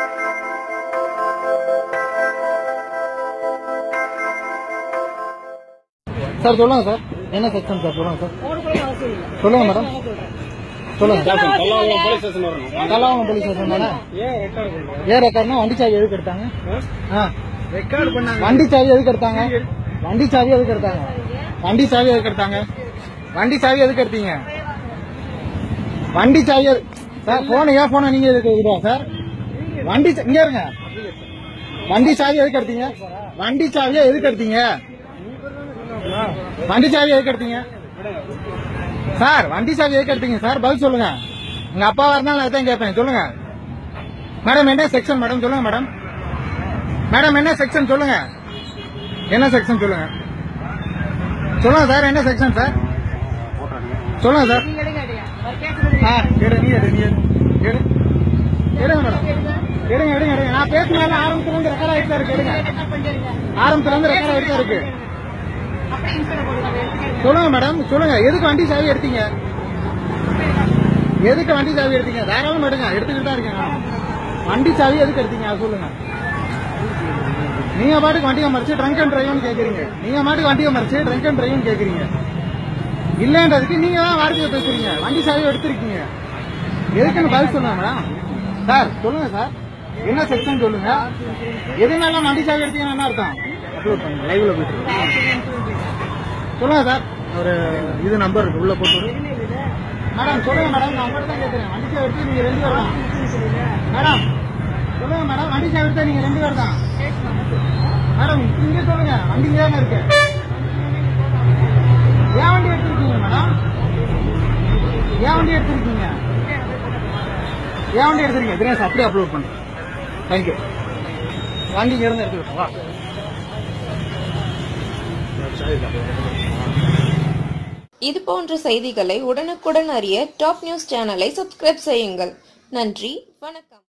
Sir சொல்லுங்க sir என்ன section sir சொல்லுங்க சார் சொல்லுங்க மேடம் சொல்லுங்க போலீஸ் ஸ்டேஷன் வரணும் கல்லாவரம் போலீஸ் ஸ்டேஷன் தானே ஏன் ரெக்கார்ட்னா வண்டி சாவி எதுக்கு எடுத்தாங்க ஆ ரெக்கார்ட் பண்ணாங்க வண்டி சாவி எதுக்கு எடுத்தாங்க வண்டி சாவி எதுக்கு எடுத்தாங்க வண்டி சாவி எதுக்கு எடுத்தாங்க வண்டி சாவி எதுக்கு எடுத்தீங்க வண்டி சாவி எது- சார் போன ஏன் போன நீங்க எதுக்கு எடுக்கிறோம் சார் வண்டி சா- இங்க இருங்க வண்டி சாவி எதுக்கு எடுத்தீங்க வண்டி சாவியை எதுக்கு எடுத்தீங்க வண்டி சாவி எதுக்கு எடுத்தீங்க சார் வண்டி சாவி எதுக்கு எடுத்தீங்க சார் பதில் சொல்லுங்க உங்க அப்பா வரனால அதான் கேட்பேன் சொல்லுங்க மேடம் என்ன செக்ஷன் மேடம் சொல்லுங்க மேடம் மேடம் என்ன செக்ஷன் சொல்லுங்க என்ன செக்ஷன் சொல்லுங்க சொல்லுங்க சார் என்ன செக்ஷன் சார் சொல்லுங்க சார் ஆ எடு நீ எடு நீ எடு எடு எடுங்க மேடம் எடுங்க எடுங்க எடுங்க நான் பேசினாலும் ஆரம்பத்துல இருந்து ரெக்கார்ட் ஆயிட்டு தான் இருக்கு எடுங்க ஆரம்பத்துல இருந்து ரெக்கார்ட் ஆயிட்டு தான் இருக்கு சொல்லுங்க மேடம் சொல்லுங்க எதுக்கு வண்டி சாவி எடுத்தீங்க எதுக்கு வண்டி சாவி எடுத்தீங்க தாராளம் எடுங்க எடுத்துக்கிட்டு தான் இருக்கேன் நான். வண்டி சாவி எதுக்கு எடுத்தீங்க அதை சொல்லுங்க நீங்க பாட்டுக்கு வண்டியை மறைச்சு ட்ரங்க் அண்ட் டிரைவ்னு கேக்குறீங்க நீங்க பாட்டுக்கு வண்டியை மறைச்சு ட்ரங்க் அண்ட் டிரைவ்னு கேக்குறீங்க இல்லன்றதுக்கு நீங்க தான் வார்த்தையை பேசுறீங்க வண்டி சாவி எடுத்திருக்கீங்க எதுக்குன்னு பதில் சொல்லுங்க மேடம் சார் சொல்லுங்க சார் என்ன செக்ஷன் சொல்லுங்க எதுனால வண்டி சாவி எடுத்தீங்கன்னா என்ன அர்த்தம் அப்லோட் பண்ணுங்க லைவ்ல போயிட்டு இருக்கு. சொல்லுங்க சார் ஒரு இது நம்பர் இருக்கு உள்ள போட்டு விடு. மேடம் சொல்லுங்க மேடம் நான் உங்கள்ட்ட தான் கேட்கிறேன் வண்டி சாவி எடுத்து நீங்க ரெண்டு பேர் தான் மேடம் சொல்லுங்க மேடம் வண்டி சாவி எடுத்தா நீங்க ரெண்டு பேர் தான் மேடம் இங்க சொல்லுங்க வண்டி இங்க தானே இருக்கு ஏன் வண்டி எடுத்திருக்கீங்க மேடம் ஏன் வண்டி எடுத்திருக்கீங்க ஏன் வண்டி எடுத்திருக்கீங்க தினேஷ் அப்படியே அப்லோட் பண்ணுறேன் தேங்க்யூ வண்டி இங்க இருந்து எடுத்துக்கிட்டோம் வா இது போன்ற செய்திகளை உடனுக்குடன் அறிய டாப் நியூஸ் சேனலை சப்ஸ்கிரைப் செய்யுங்கள் நன்றி வணக்கம்